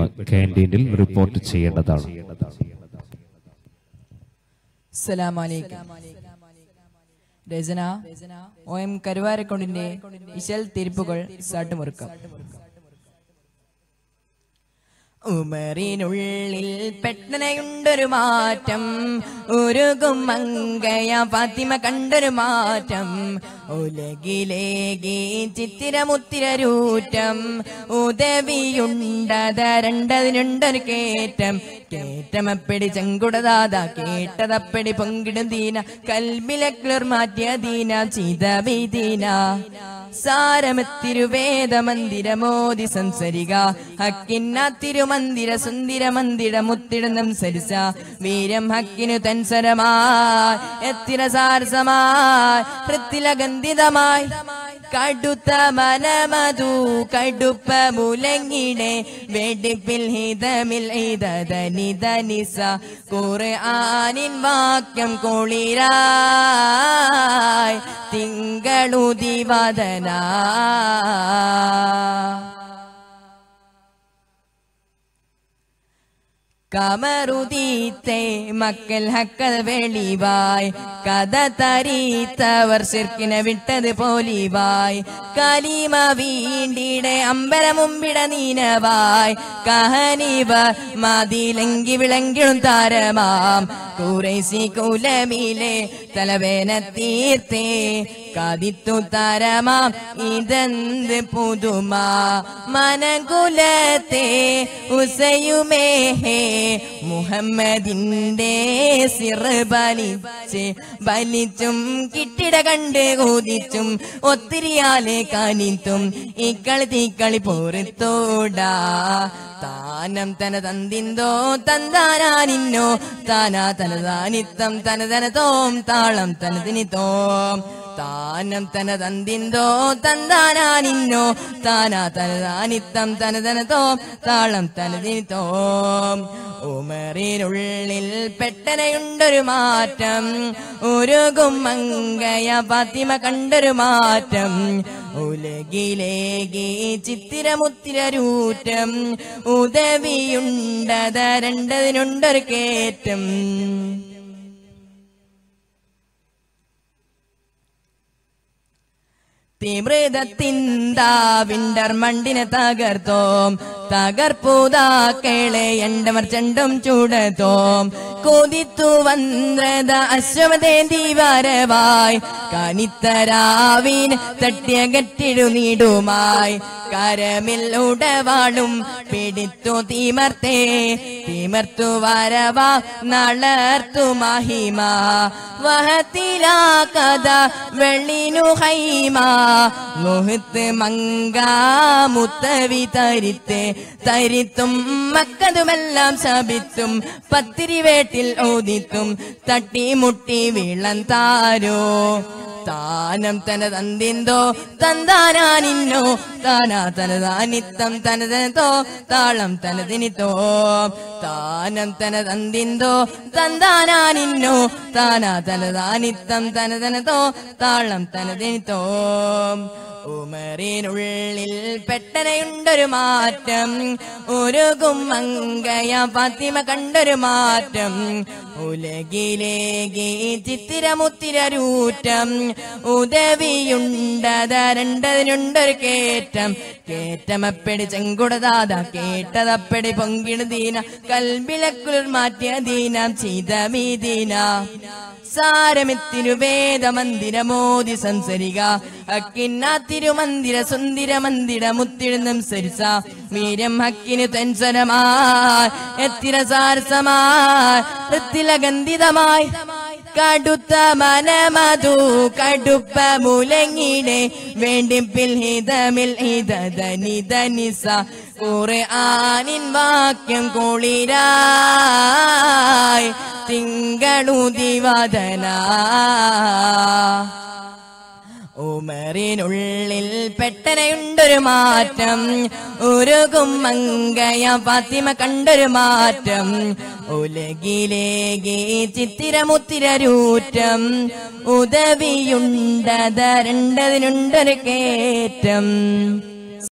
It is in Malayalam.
പെട്ടെന്ന് ക്യാൻറ്റീനിൽ റിപ്പോർട്ട് ചെയ്യേണ്ടതാണ് സലാമലൈക്കും രചന ഒ എം കരുവാരക്കൊണ്ടിന്റെ ഇശൽ തിരിപ്പുകൾ സാട്ടുമുറുക്കം ഉമറിനുള്ളിൽ പെട്ടനയുണ്ടൊരു മാറ്റം ഉരുകും മങ്കയ ഫാത്തിമ കണ്ടൊരു മാറ്റം ഉലകിലേകി ചിത്തിരമുത്തിരൂറ്റം ഉദവിയുണ്ടത രണ്ടതിനുണ്ടൊരു കേറ്റം കേറ്റമപ്പടി ചെങ്കുടദാത കേട്ടതപ്പടി പൊങ്കിടും ദീന കൽബിലെ ക്ലിർ മാറ്റിയ ദീന ചിതവിദീന സാരമത്തിരുവേദ മന്ദിരമോദി സംസരിക ഹക്കിന്ന തിരുമന്ദിര സുന്ദര മന്ദിര മുത്തിടുന്നും സരിസ വീരം ഹക്കിനു തൻസരമായി എത്തിര സാരസമായി ഹൃത്തിലഗന്ധിതമായി കടുത്ത മനമതു കടുപ്പ മുലങ്ങിടെ വെടിപ്പിൽ ഹിതമിൽ ഇതനിതനിസ കുറെ ആനിൻ വാക്യം കുളിരായി തിങ്കളുദിവദന കമറുതീത്തെ മക്കൾ ഹക്കൽ വെളിവായ് കഥ തരീത്തവർ ശിർക്കിനെ വിട്ടത് പോലിവായ് കലിമ വീണ്ടിടെ അമ്പര മുമ്പിട നീനവായ് കഹനിവർ മതിലെങ്കി വിളങ്ങിടും താരമാം കുറേസി കുലമിലെ തലവേന തീർത്തേ കതിത്തു തരമാം ഇതെന്ത് പുതുമ മനകുലത്തെ ഉസയുമേഹേ മുഹമ്മദിന്റെ സിർ ബലിച്ച് ബലിച്ചും കിട്ടിട കണ്ട് കൊതിച്ചും ഒത്തിരിയാലെ കാനിത്തും ഇക്കളി തീക്കളി പോരത്തോടാ താനം തന തന്തിന്തോ തന്താനാനിന്നോ താനാ തനതാനിത്തം തനതനതോം താളം തനതിനിത്തോം താനം തന തന്തിന്തോ തന്താനാനിന്നോ താനാ തനതാനിത്തം തനതനതോ താളം തനതിനിത്തോം ഉമറിനുള്ളിൽ പെട്ടനയുണ്ടൊരു മാറ്റം ഉരുകും മങ്കയ ഫാത്തിമ കണ്ടൊരു മാറ്റം ഉലകിലേകി ചിത്തിരമുത്തിരൂറ്റം ഉദവിയുണ്ടത രണ്ടതിനുണ്ടൊരു കേറ്റം തീമൃതത്തിന്താ വിണ്ടർ മണ്ടിനെ തകർത്തോം തകർപ്പൂതാക്കളെ എണ്ടവർ ചെണ്ടും ചൂടത്തോം കൊതിത്തു വന്ത്രത അശ്വതേന്തി വരവായി കനിത്തരാവിന് തട്ടിയ കെട്ടിടു നീടുമായി കരമിൽ ഉടവാളും പിടിത്തു തീമർത്തേ തീമർത്തു വരവാ നളർത്തു മഹിമ വഹത്തിലാ കഥ വെള്ളിനു ഹൈമ മുഹത്ത് മങ്കാ മുത്തവി തരിത്തെ തരിത്തും മക്കതുമെല്ലാം ശപിത്തും പത്തിരി വേട്ടിൽ ഓദിത്തും തട്ടിമുട്ടി വീളം താരോ താനം തന തന്തിന്തോ തന്താനാനിന്നോ താനാ തനതാനിത്തം തനതനതോ താളം തനതിനിത്തോ താനം തന തന്തിന്തോ തന്താനാനിന്നോ താനാ തനതാനിത്തം തനതനതോ താളം തനതിനിത്തോ ഉമറിനുള്ളിൽ പെട്ടനയുണ്ടൊരു മാറ്റം ഉരുകും മങ്കയ ഫാത്തിമ കണ്ടൊരു മാറ്റം ഉലകിലേകി ചിത്തിരമുത്തിരൂറ്റം ഉദവിയുണ്ടത രണ്ടതിനുണ്ടൊരു കേറ്റം കേറ്റമപ്പടി ചെങ്കുടദാത കേട്ടതപ്പടി പൊങ്കിട ദീന കൽബിലക്കുളിർ മാറ്റിയ ദീനം ചിതമീദീന സാരമെത്തിരുവേദ മന്ദിരമോദി സംസരിക അക്കിന്ന തിരുമന്ദിര സുന്ദര മന്ദിര മുത്തിഴുന്നും സരിസ വീരം ഹക്കിന് തെൻസരമായി എത്തിര സാരസമായി ഹൃത്തിലഗന്ധിതമായി കടുത്ത മനമതു കടുപ്പ മുലങ്ങിടെ വേണ്ടിപ്പിൽ ഹിതമിൽ ഹിതനിതനിസ കുറെ ആനിൻ വാക്യം കുളിരായി തിങ്കളുദിവദന ഉമറിനുള്ളിൽ പെട്ടനയുണ്ടൊരു മാറ്റം ഉരുകും മങ്കയ ഫാത്തിമ കണ്ടൊരു മാറ്റം ഉലകിലേകി ചിത്തിരമുത്തിരൂറ്റം ഉദവിയുണ്ടത രണ്ടതിനുണ്ടൊരു കേറ്റം